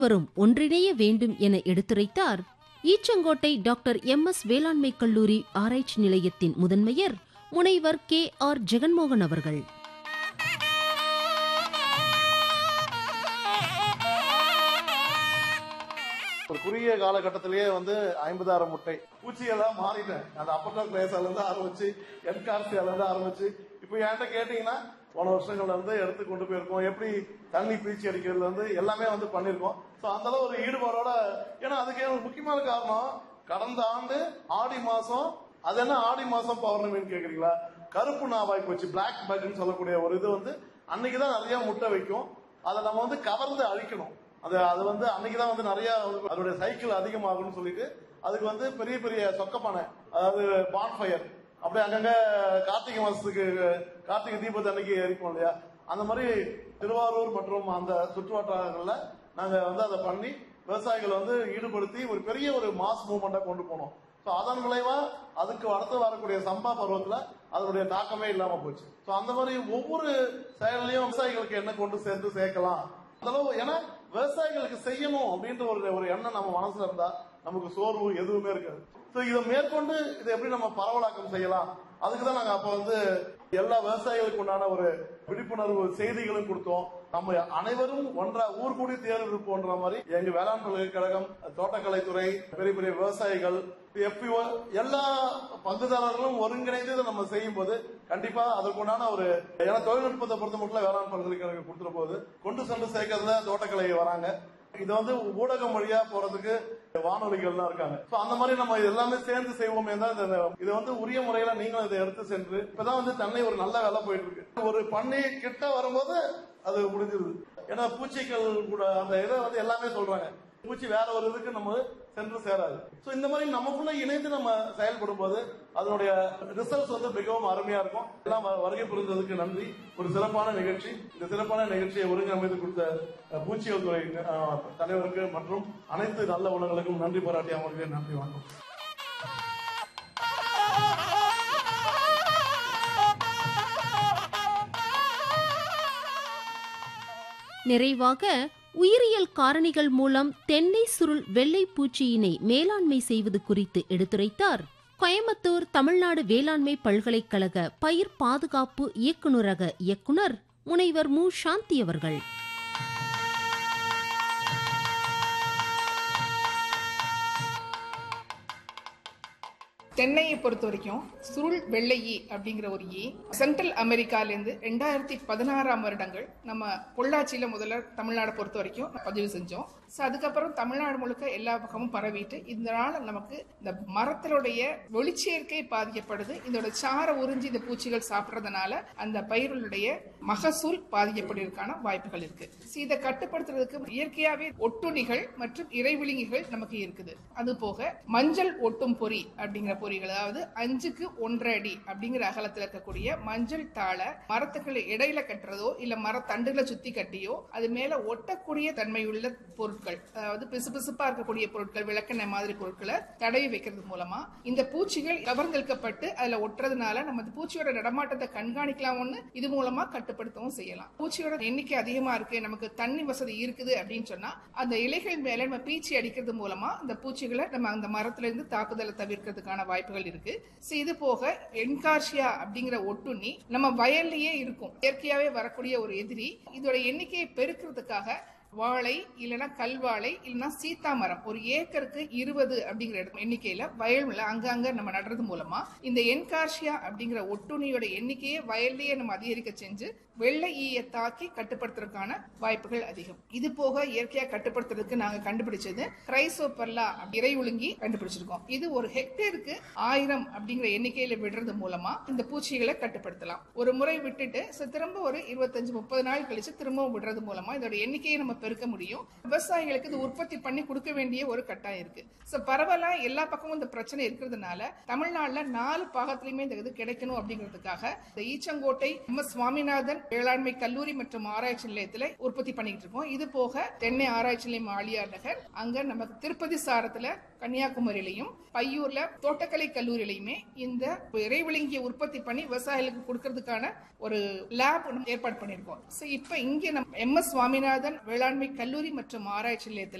வரும் ஒன்றிணைய வேண்டும் என எடுத்துரைத்தார் ஈச்சங்கோட்டை டாக்டர் எம் எஸ் வேளாண்மை கல்லூரி ஆராய்ச்சி நிலையத்தின் முதன்மையர் முனைவர் கே ஆர் ஜெகன்மோகன் அவர்கள் ஒரு குறுகிய காலகட்டத்திலேயே வந்து ஐம்பதாயிரம் முட்டை பூச்சியெல்லாம் மாறிட்டேன் அந்த அப்பட்டர் கிளேசால இருந்து ஆரம்பிச்சு என்கார்சியால இருந்து ஆரம்பிச்சு இப்போ என்கிட்ட கேட்டீங்கன்னா போன வருஷங்கள்ல இருந்து எடுத்து கொண்டு போயிருக்கோம் எப்படி தண்ணி பீச்சி அடிக்கிறதுல இருந்து எல்லாமே வந்து பண்ணிருக்கோம் ஸோ அந்த அளவு ஒரு ஈடுபாடோட ஏன்னா அதுக்கு ஒரு முக்கியமான காரணம் கடந்த ஆண்டு ஆடி மாசம் அது என்ன ஆடி மாசம் பௌர்ணமின்னு கேக்குறீங்களா கருப்பு நாவாய் போச்சு பிளாக் பக்னு சொல்லக்கூடிய ஒரு இது வந்து அன்னைக்கு தான் நிறைய முட்டை வைக்கும் அதை நம்ம வந்து கவர்ந்து அழிக்கணும் அது அது வந்து அன்னைக்கு தான் வந்து நிறைய வந்து அதோட சைக்கிள் அதிகமாகும்னு சொல்லிட்டு அதுக்கு வந்து பெரிய பெரிய சொக்கப்பானை அதாவது பான் ஃபயர் அப்படியே அங்கங்க கார்த்திகை மாசத்துக்கு கார்த்திகை தீபத்து அன்னைக்கு எரிப்போம் இல்லையா அந்த மாதிரி திருவாரூர் மற்றும் அந்த சுற்றுவட்டாரங்கள்ல நாங்க வந்து அதை பண்ணி விவசாயிகளை வந்து ஈடுபடுத்தி ஒரு பெரிய ஒரு மாஸ் மூவ்மெண்டா கொண்டு போனோம் ஸோ அதன் விளைவா அதுக்கு அடுத்து வரக்கூடிய சம்பா பருவத்துல அதனுடைய தாக்கமே இல்லாம போச்சு ஸோ அந்த மாதிரி ஒவ்வொரு செயல்லையும் விவசாயிகளுக்கு என்ன கொண்டு சேர்ந்து சேர்க்கலாம் அந்த அளவு ஏன்னா விவசாயிகளுக்கு செய்யணும் அப்படின்ற ஒரு ஒரு எண்ணம் நம்ம மனசுல இருந்தா நமக்கு சோர்வு எதுவுமே இருக்காது ஸோ இதை மேற்கொண்டு இதை எப்படி நம்ம பரவலாக்கம் செய்யலாம் அதுக்கு தான் நாங்க அப்ப வந்து எல்லா விவசாயிகளுக்கு உண்டான ஒரு விழிப்புணர்வு செய்திகளும் கொடுத்தோம் நம்ம அனைவரும் ஒன்றா ஊர் கூடி தேர்ந்தெடுப்போன்ற மாதிரி எங்க வேளாண் பல்கலைக்கழகம் தோட்டக்கலைத்துறை பெரிய பெரிய விவசாயிகள் எஃபிஓ எல்லா பங்குதாரர்களும் ஒருங்கிணைந்து இதை நம்ம செய்யும் போது கண்டிப்பா அதற்குண்டான ஒரு ஏன்னா தொழில்நுட்பத்தை பொறுத்த மட்டும் வேளாண் பல்கலைக்கழகம் கொடுத்துற போது கொண்டு சென்று சேர்க்கறதுல தோட்டக்கலை வராங்க இது வந்து ஊடகம் வழியா போறதுக்கு வானொலிகள்லாம் இருக்காங்க சோ அந்த மாதிரி நம்ம இது எல்லாமே சேர்ந்து செய்வோமே தான் இந்த இது வந்து உரிய முறையில நீங்களும் இதை எடுத்து சென்று இப்பதான் வந்து தன்னை ஒரு நல்ல வேலை போயிட்டு இருக்கு ஒரு பண்ணி கிட்ட வரும்போது அது முடிஞ்சிருது ஏன்னா பூச்சிகள் கூட அந்த இதை வந்து எல்லாமே சொல்றாங்க பூச்சி வேற ஒரு இதுக்கு நம்ம சென்று சேராது சோ இந்த மாதிரி நமக்குள்ள இணைந்து நம்ம செயல்படும் போது அதனுடைய ரிசல்ட்ஸ் வந்து மிகவும் அருமையா இருக்கும் எல்லாம் வ- வருகை புரிந்ததுக்கு நன்றி ஒரு சிறப்பான நிகழ்ச்சி இந்த சிறப்பான நிகழ்ச்சியை ஒருங்கிணைந்து கொடுத்த அஹ், பூச்சியல் துறை அஹ், தலைவருக்கு மற்றும் அனைத்து நல்ல உணவுகளுக்கும் நன்றி பாராட்டி அவர்களுக்கு நன்றி வணக்கம் நிறைவாக உயிரியல் காரணிகள் மூலம் தென்னை சுருள் வெள்ளை பூச்சியினை மேலாண்மை செய்வது குறித்து எடுத்துரைத்தார் கோயம்புத்தூர் தமிழ்நாடு வேளாண்மை பல்கலைக்கழக பயிர் பாதுகாப்பு இயக்குநரக இயக்குனர் முனைவர் மு சாந்தி அவர்கள் தென்னையை பொறுத்த வரைக்கும் சுருள் வெள்ளை ஈ அப்படிங்கிற ஒரு ஈ சென்ட்ரல் அமெரிக்காலேருந்து ரெண்டாயிரத்தி பதினாறாம் வருடங்கள் நம்ம பொள்ளாச்சியில முதல்ல தமிழ்நாடை பொறுத்த வரைக்கும் பதிவு செஞ்சோம் ஸோ அதுக்கப்புறம் தமிழ்நாடு முழுக்க எல்லா பக்கமும் பரவிட்டு இதனால நமக்கு இந்த மரத்தினுடைய ஒளிச்சேர்க்கை பாதிக்கப்படுது இதோட சார உறிஞ்சி இந்த பூச்சிகள் சாப்பிட்றதுனால அந்த பயிர்களுடைய மகசூல் பாதிக்கப்படுவதற்கான வாய்ப்புகள் இருக்கு So இதை கட்டுப்படுத்துறதுக்கு இயற்கையாவே ஒட்டுண்ணிகள் மற்றும் இறைவிழுங்கிகள் நமக்கு இருக்குது அது போக மஞ்சள் ஒட்டும் பொறி அப்படிங்கிற பொறிகள் அதாவது அஞ்சுக்கு ஒன்றரை அடி அப்படிங்கிற அகலத்தில் இருக்கக்கூடிய மஞ்சள் தாளை மரத்துக்களை இடையில கட்டுறதோ இல்ல மரத்தண்டுகளை சுத்தி கட்டியோ அது மேல ஒட்டக்கூடிய தன்மையுள்ள பொருட்கள் அதாவது பிசுபிசுப்பா இருக்கக்கூடிய பொருட்கள் விளக்கெண்ணெய் மாதிரி பொருட்களை தடவி வைக்கிறது மூலமா இந்த பூச்சிகள் கவர்ந்தெழுக்கப்பட்டு அதுல ஒட்டுறதுனால நம்ம அந்த பூச்சியோட நடமாட்டத்தை கண்காணிக்கலாம் ஒண்ணு இது மூலமா கட்டுப்படுத்தவும் செய்யலாம் பூச்சியோட எண்ணிக்கை அதிகமா இருக்கு நமக்கு தண்ணி வசதி இருக்குது அப்படின்னு சொன்னா அந்த இலைகள் மேல நம்ம பீச்சி அடிக்கிறது மூலமா அந்த பூச்சிகளை நம்ம அந்த மரத்துல இருந்து தாக்குதலை தவிர்க்கிறதுக்கான வாய்ப்புகள் இருக்கு So இது போக என்கார்ஷியா அப்படிங்கிற ஒட்டுண்ணி நம்ம வயல்லயே இருக்கும் இயற்கையாவே வரக்கூடிய ஒரு எதிரி இதோட எண்ணிக்கையை பெருக்கிறதுக்காக வாழை இல்லைன்னா கல்வாழை இல்லைன்னா சீத்தா மரம் ஒரு ஏக்கருக்கு இருபது அப்படிங்கிற இடம் எண்ணிக்கையில வயல்ல அங்கங்க நம்ம நடுறது மூலமா இந்த என்கார்ஷியா அப்படிங்கிற ஒட்டுண்ணியோட எண்ணிக்கையை வயல்லயே நம்ம அதிகரிக்க செஞ்சு வெள்ளை ஈயை தாக்கி கட்டுப்படுத்துறதுக்கான வாய்ப்புகள் அதிகம் இது போக இயற்கையா கட்டுப்படுத்துறதுக்கு நாங்க கண்டுபிடிச்சது கிரைசோபர்லா இறை ஒழுங்கி கண்டுபிடிச்சிருக்கோம் இது ஒரு ஹெக்டேருக்கு ஆயிரம் அப்படிங்கிற எண்ணிக்கையில விடுறது மூலமா இந்த பூச்சிகளை கட்டுப்படுத்தலாம் ஒரு முறை விட்டுட்டு so திரும்ப ஒரு இருபத்தஞ்சு முப்பது நாள் கழிச்சு திரும்பவும் விடுறது மூலமா இதோட எண்ணிக்கையை நம்ம பெருக்க முடியும் விவசாயிகளுக்கு இது உற்பத்தி பண்ணி கொடுக்க வேண்டிய ஒரு கட்டாயம் இருக்கு சோ பரவலா எல்லா பக்கமும் இந்த பிரச்சனை இருக்கிறதுனால தமிழ்நாட்டுல நாலு பாகத்திலயுமே இந்த இது கிடைக்கணும் அப்படிங்கிறதுக்காக இந்த ஈச்சங்கோட்டை எம் எஸ் சுவாமிநாதன் வேளாண்மை கல்லூரி மற்றும் ஆராய்ச்சி நிலையத்துல உற்பத்தி பண்ணிட்டு இருக்கோம் இது போக தென்னை ஆராய்ச்சி நிலையம் ஆழியார் நகர் அங்க நமக்கு திருப்பதி சாரத்துல கன்னியாகுமரியிலையும் பையூர்ல தோட்டக்கலை கல்லூரியிலையுமே இந்த இறைவிழுங்கிய உற்பத்தி பண்ணி விவசாயிகளுக்கு கொடுக்கறதுக்கான ஒரு லேப் ஒன்று ஏற்பாடு பண்ணியிருக்கோம் ஸோ இப்போ இங்கே நம்ம எம் எஸ் சுவாமிநாதன் வேளாண்மை கல்லூரி மற்றும் ஆராய்ச்சி நிலையத்தில்